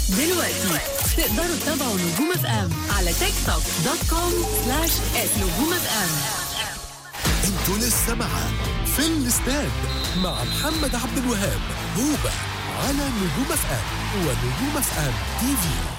دلوقتي تقدروا تتابعوا نجوم اف ام على تيك توك دوت كوم سلاش نجوم اف ام انتوا لسه معاه في الاستاد مع محمد عبد الوهاب هوبا على نجوم اف ام ونجوم اف ام تي في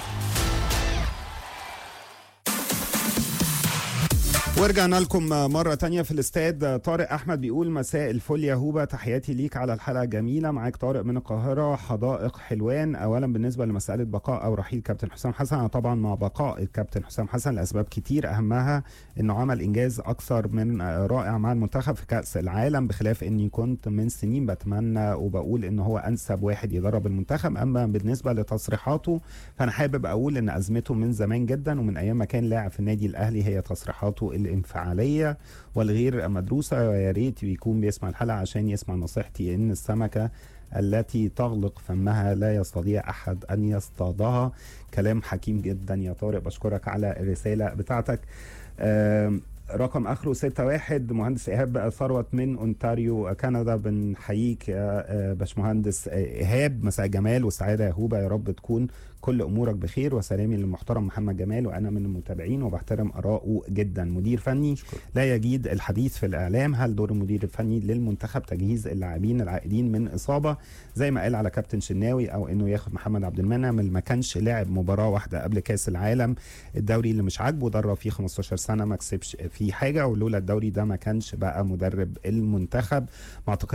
ورجعنا لكم مرة تانية في الاستاد طارق أحمد بيقول مساء الفل يا هوبا تحياتي ليك على الحلقة جميلة معاك طارق من القاهرة حدائق حلوان أولا بالنسبة لمسألة بقاء أو رحيل كابتن حسام حسن أنا طبعا مع بقاء الكابتن حسام حسن لأسباب كتير أهمها أنه عمل إنجاز أكثر من رائع مع المنتخب في كأس العالم بخلاف أني كنت من سنين بتمنى وبقول أنه هو أنسب واحد يدرب المنتخب أما بالنسبة لتصريحاته فأنا حابب أقول أن أزمته من زمان جدا ومن أيام ما كان لاعب في النادي الأهلي هي تصريحاته الانفعاليه والغير مدروسه ويا ريت يكون بيسمع الحلقه عشان يسمع نصيحتي ان السمكه التي تغلق فمها لا يستطيع احد ان يصطادها كلام حكيم جدا يا طارق بشكرك على الرساله بتاعتك آم، رقم اخره 61 مهندس ايهاب ثروت من اونتاريو كندا بنحييك يا آه، باشمهندس ايهاب مساء جمال وسعاده يا هوبا يا رب تكون كل امورك بخير وسلامي للمحترم محمد جمال وانا من المتابعين وبحترم اراءه جدا مدير فني لا يجيد الحديث في الاعلام هل دور المدير الفني للمنتخب تجهيز اللاعبين العائدين من اصابه زي ما قال على كابتن شناوي او انه ياخد محمد عبد المنعم اللي ما كانش لاعب مباراه واحده قبل كاس العالم الدوري اللي مش عاجبه درب فيه 15 سنه ما كسبش فيه حاجه ولولا الدوري ده ما كانش بقى مدرب المنتخب ما اعتقد